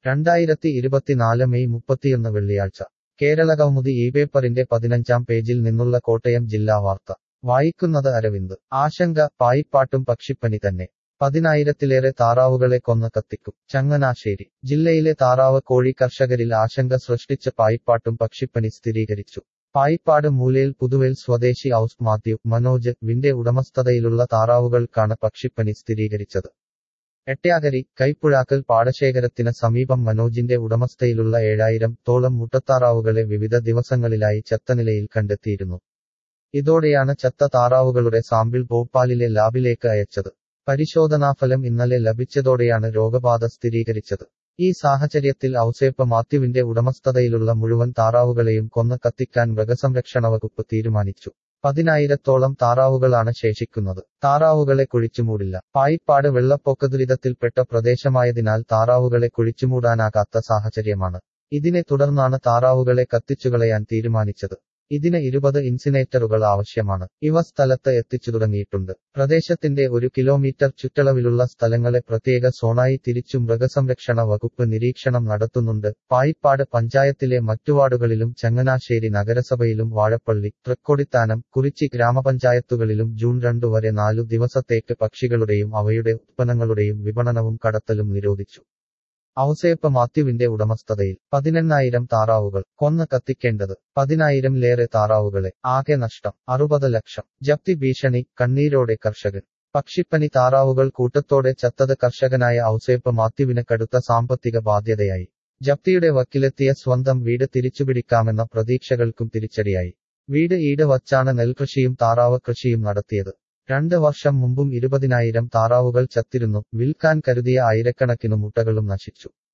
രണ്ടായിരത്തി ഇരുപത്തിനാല് മെയ് മുപ്പത്തിയൊന്ന് വെള്ളിയാഴ്ച കേരള കൗമുദി ഈ പേപ്പറിന്റെ പതിനഞ്ചാം പേജിൽ നിന്നുള്ള കോട്ടയം ജില്ലാ വാർത്ത വായിക്കുന്നത് അരവിന്ദ് ആശങ്ക പായിപ്പാട്ടും പക്ഷിപ്പനി തന്നെ പതിനായിരത്തിലേറെ താറാവുകളെ കൊന്ന് കത്തിക്കും ചങ്ങനാശ്ശേരി ജില്ലയിലെ താറാവ് കോഴി കർഷകരിൽ ആശങ്ക സൃഷ്ടിച്ച പായിപ്പാട്ടും പക്ഷിപ്പനി സ്ഥിരീകരിച്ചു പായിപ്പാട് മൂലയിൽ പുതുവേൽ സ്വദേശി ഔസ് മാത്യു മനോജ് വിന്റെ ഉടമസ്ഥതയിലുള്ള താറാവുകൾക്കാണ് പക്ഷിപ്പനി സ്ഥിരീകരിച്ചത് എട്ട്യാകരി കൈപ്പുഴാക്കൽ പാടശേഖരത്തിന് സമീപം മനോജിന്റെ ഉടമസ്ഥയിലുള്ള ഏഴായിരം തോളം മുട്ടത്താറാവുകളെ വിവിധ ദിവസങ്ങളിലായി ചത്തനിലയിൽ കണ്ടെത്തിയിരുന്നു ഇതോടെയാണ് ചത്ത താറാവുകളുടെ സാമ്പിൾ ഭോപ്പാലിലെ ലാബിലേക്ക് അയച്ചത് പരിശോധനാഫലം ഇന്നലെ ലഭിച്ചതോടെയാണ് രോഗബാധ സ്ഥിരീകരിച്ചത് ഈ സാഹചര്യത്തിൽ ഔസേപ്പ മാത്യുവിന്റെ ഉടമസ്ഥതയിലുള്ള മുഴുവൻ താറാവുകളെയും കൊന്ന് കത്തിക്കാൻ മൃഗസംരക്ഷണ വകുപ്പ് തീരുമാനിച്ചു പതിനായിരത്തോളം താറാവുകളാണ് ശേഷിക്കുന്നത് താറാവുകളെ കുഴിച്ചുമൂടില്ല പായിപ്പാട് വെള്ളപ്പൊക്ക ദുരിതത്തിൽപ്പെട്ട പ്രദേശമായതിനാൽ താറാവുകളെ കുഴിച്ചുമൂടാനാകാത്ത സാഹചര്യമാണ് ഇതിനെ തുടർന്നാണ് താറാവുകളെ കത്തിച്ചുകളയാൻ തീരുമാനിച്ചത് ഇതിന് ഇരുപത് ഇൻസിനേറ്ററുകൾ ആവശ്യമാണ് ഇവ സ്ഥലത്ത് എത്തിച്ചു തുടങ്ങിയിട്ടുണ്ട് പ്രദേശത്തിന്റെ ഒരു കിലോമീറ്റർ ചുറ്റളവിലുള്ള സ്ഥലങ്ങളെ പ്രത്യേക സോണായി തിരിച്ചു മൃഗസംരക്ഷണ വകുപ്പ് നിരീക്ഷണം നടത്തുന്നുണ്ട് പായിപ്പാട് പഞ്ചായത്തിലെ മറ്റു വാർഡുകളിലും ചങ്ങനാശ്ശേരി നഗരസഭയിലും വാഴപ്പള്ളി തൃക്കൊടിത്താനം കുറിച്ചി ഗ്രാമപഞ്ചായത്തുകളിലും ജൂൺ രണ്ടു വരെ നാലു ദിവസത്തേക്ക് പക്ഷികളുടെയും അവയുടെ ഉത്പന്നങ്ങളുടെയും വിപണനവും കടത്തലും നിരോധിച്ചു ഔസേപ്പ മാത്യുവിന്റെ ഉടമസ്ഥതയിൽ പതിനെണ്ണായിരം താറാവുകൾ കൊന്ന് കത്തിക്കേണ്ടത് പതിനായിരംലേറെ താറാവുകളെ ആകെ നഷ്ടം അറുപത് ലക്ഷം ജപ്തി ഭീഷണി കണ്ണീരോടെ കർഷകൻ പക്ഷിപ്പനി താറാവുകൾ കൂട്ടത്തോടെ ചത്തത് കർഷകനായ ഔസേപ്പ മാത്യുവിന് കടുത്ത സാമ്പത്തിക ബാധ്യതയായി ജപ്തിയുടെ വക്കിലെത്തിയ സ്വന്തം വീട് തിരിച്ചുപിടിക്കാമെന്ന പ്രതീക്ഷകൾക്കും തിരിച്ചടിയായി വീട് ഈട് വച്ചാണ് നെൽകൃഷിയും താറാവ് കൃഷിയും നടത്തിയത് രണ്ട് വർഷം മുമ്പും ഇരുപതിനായിരം താറാവുകൾ ചത്തിരുന്നു വിൽക്കാൻ കരുതിയ ആയിരക്കണക്കിനു മുട്ടകളും നശിച്ചു